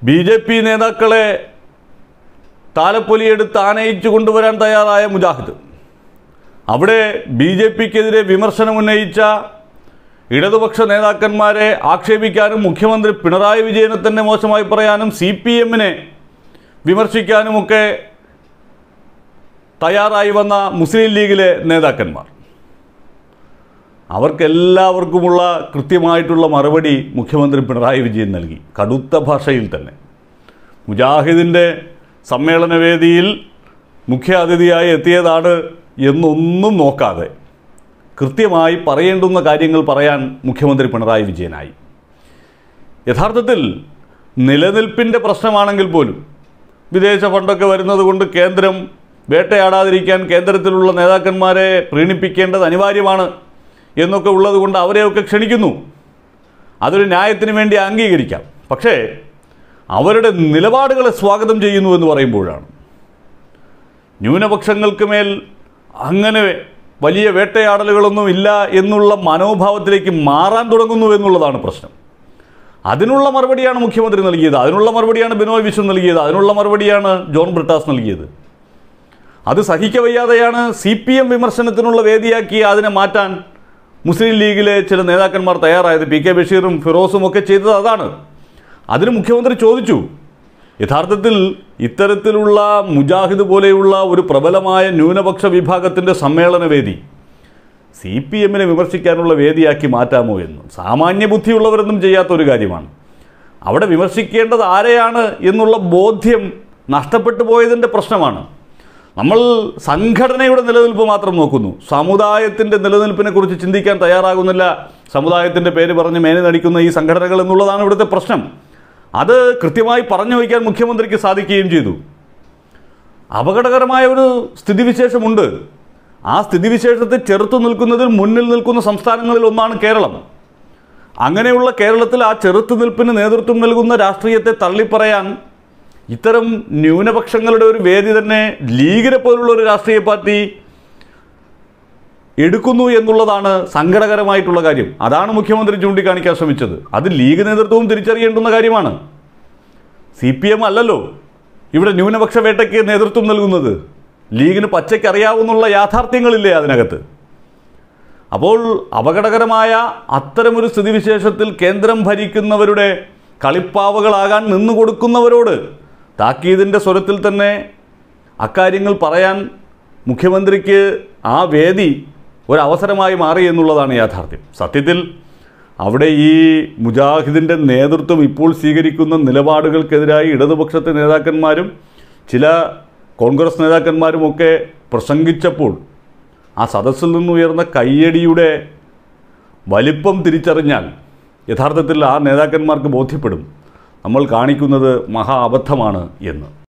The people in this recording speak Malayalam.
ബി ജെ പി നേതാക്കളെ താലപ്പൊലിയെടുത്ത് ആനയിച്ചു കൊണ്ടുവരാൻ തയ്യാറായ മുജാഹിദ് അവിടെ ബി ജെ പിക്കെതിരെ വിമർശനം ഉന്നയിച്ച ഇടതുപക്ഷ നേതാക്കന്മാരെ ആക്ഷേപിക്കാനും മുഖ്യമന്ത്രി പിണറായി വിജയനെ തന്നെ മോശമായി പറയാനും സി പി എമ്മിനെ വിമർശിക്കാനുമൊക്കെ തയ്യാറായി വന്ന മുസ്ലിം ലീഗിലെ നേതാക്കന്മാർ അവർക്കെല്ലാവർക്കുമുള്ള കൃത്യമായിട്ടുള്ള മറുപടി മുഖ്യമന്ത്രി പിണറായി വിജയൻ നൽകി കടുത്ത ഭാഷയിൽ തന്നെ മുജാഹിദിൻ്റെ സമ്മേളനവേദിയിൽ മുഖ്യ അതിഥിയായി എത്തിയതാണ് എന്നൊന്നും നോക്കാതെ കൃത്യമായി പറയേണ്ടുന്ന കാര്യങ്ങൾ പറയാൻ മുഖ്യമന്ത്രി പിണറായി വിജയനായി യഥാർത്ഥത്തിൽ നിലനിൽപ്പിൻ്റെ പ്രശ്നമാണെങ്കിൽ പോലും വിദേശ ഫണ്ടൊക്കെ വരുന്നത് കൊണ്ട് കേന്ദ്രം വേട്ടയാടാതിരിക്കാൻ കേന്ദ്രത്തിലുള്ള നേതാക്കന്മാരെ പ്രീണിപ്പിക്കേണ്ടത് അനിവാര്യമാണ് എന്നൊക്കെ ഉള്ളതുകൊണ്ട് അവരെയൊക്കെ ക്ഷണിക്കുന്നു അതൊരു ന്യായത്തിന് വേണ്ടി അംഗീകരിക്കാം പക്ഷേ അവരുടെ നിലപാടുകളെ സ്വാഗതം ചെയ്യുന്നു എന്ന് പറയുമ്പോഴാണ് ന്യൂനപക്ഷങ്ങൾക്ക് മേൽ അങ്ങനെ വലിയ വേട്ടയാടലുകളൊന്നും ഇല്ല എന്നുള്ള മനോഭാവത്തിലേക്ക് മാറാൻ തുടങ്ങുന്നു എന്നുള്ളതാണ് പ്രശ്നം അതിനുള്ള മറുപടിയാണ് മുഖ്യമന്ത്രി നൽകിയത് അതിനുള്ള മറുപടിയാണ് ബിനോയ് വിശ്വം നൽകിയത് അതിനുള്ള മറുപടിയാണ് ജോൺ ബ്രിട്ടാസ് നൽകിയത് അത് സഹിക്കവയ്യാതെയാണ് സി പി എം വിമർശനത്തിനുള്ള വേദിയാക്കി അതിനെ മാറ്റാൻ മുസ്ലിം ലീഗിലെ ചില നേതാക്കന്മാർ തയ്യാറായത് പി കെ ബഷീറും ഫിറോസും ഒക്കെ ചെയ്തത് അതാണ് അതിന് മുഖ്യമന്ത്രി ചോദിച്ചു യഥാർത്ഥത്തിൽ ഇത്തരത്തിലുള്ള മുജാഹിദ് പോലെയുള്ള ഒരു പ്രബലമായ ന്യൂനപക്ഷ വിഭാഗത്തിൻ്റെ സമ്മേളന വേദി സി പി എമ്മിനെ വിമർശിക്കാനുള്ള വേദിയാക്കി മാറ്റാമോ എന്ന് സാമാന്യ ബുദ്ധിയുള്ളവരൊന്നും ചെയ്യാത്ത ഒരു കാര്യമാണ് അവിടെ വിമർശിക്കേണ്ടത് ആരെയാണ് എന്നുള്ള ബോധ്യം നഷ്ടപ്പെട്ടു പോയതിൻ്റെ പ്രശ്നമാണ് നമ്മൾ സംഘടനയുടെ നിലനിൽപ്പ് മാത്രം നോക്കുന്നു സമുദായത്തിൻ്റെ നിലനിൽപ്പിനെ കുറിച്ച് ചിന്തിക്കാൻ തയ്യാറാകുന്നില്ല സമുദായത്തിൻ്റെ പേര് പറഞ്ഞ് മേനി നടിക്കുന്ന ഈ സംഘടനകൾ എന്നുള്ളതാണ് ഇവിടുത്തെ പ്രശ്നം അത് കൃത്യമായി പറഞ്ഞു വയ്ക്കാൻ മുഖ്യമന്ത്രിക്ക് സാധിക്കുകയും ചെയ്തു അപകടകരമായ ഒരു സ്ഥിതിവിശേഷമുണ്ട് ആ സ്ഥിതിവിശേഷത്തെ ചെറുത്തു നിൽക്കുന്നതിൽ മുന്നിൽ നിൽക്കുന്ന സംസ്ഥാനങ്ങളിൽ ഒന്നാണ് കേരളം അങ്ങനെയുള്ള കേരളത്തിൽ ആ ചെറുത്തുനിൽപ്പിന് നേതൃത്വം നൽകുന്ന രാഷ്ട്രീയത്തെ തള്ളിപ്പറയാൻ ഇത്തരം ന്യൂനപക്ഷങ്ങളുടെ ഒരു വേദി തന്നെ ലീഗിനെ പോലുള്ള ഒരു രാഷ്ട്രീയ പാർട്ടി എടുക്കുന്നു എന്നുള്ളതാണ് സങ്കടകരമായിട്ടുള്ള കാര്യം അതാണ് മുഖ്യമന്ത്രി ചൂണ്ടിക്കാണിക്കാൻ ശ്രമിച്ചത് അത് ലീഗ് നേതൃത്വവും തിരിച്ചറിയേണ്ടുന്ന കാര്യമാണ് സി പി എം അല്ലല്ലോ ഇവിടെ ന്യൂനപക്ഷ വേട്ടയ്ക്ക് നേതൃത്വം നൽകുന്നത് ലീഗിന് പച്ചയ്ക്ക് അറിയാവുന്നുള്ള യാഥാർത്ഥ്യങ്ങളില്ലേ അതിനകത്ത് അപ്പോൾ അപകടകരമായ അത്തരമൊരു സ്ഥിതിവിശേഷത്തിൽ കേന്ദ്രം ഭരിക്കുന്നവരുടെ കളിപ്പാവകളാകാൻ നിന്നു കൊടുക്കുന്നവരോട് താക്കീതിൻ്റെ സ്വരത്തിൽ തന്നെ അക്കാര്യങ്ങൾ പറയാൻ മുഖ്യമന്ത്രിക്ക് ആ വേദി ഒരവസരമായി മാറി എന്നുള്ളതാണ് യാഥാർത്ഥ്യം സത്യത്തിൽ അവിടെ ഈ മുജാഹിദിൻ്റെ നേതൃത്വം ഇപ്പോൾ സ്വീകരിക്കുന്ന നിലപാടുകൾക്കെതിരായി ഇടതുപക്ഷത്തെ നേതാക്കന്മാരും ചില കോൺഗ്രസ് നേതാക്കന്മാരുമൊക്കെ പ്രസംഗിച്ചപ്പോൾ ആ സദസ്സിൽ നിന്നുയർന്ന കയ്യടിയുടെ വലിപ്പം തിരിച്ചറിഞ്ഞാൽ യഥാർത്ഥത്തിൽ ആ നേതാക്കന്മാർക്ക് ബോധ്യപ്പെടും നമ്മൾ കാണിക്കുന്നത് മഹാ അബദ്ധമാണ് എന്ന്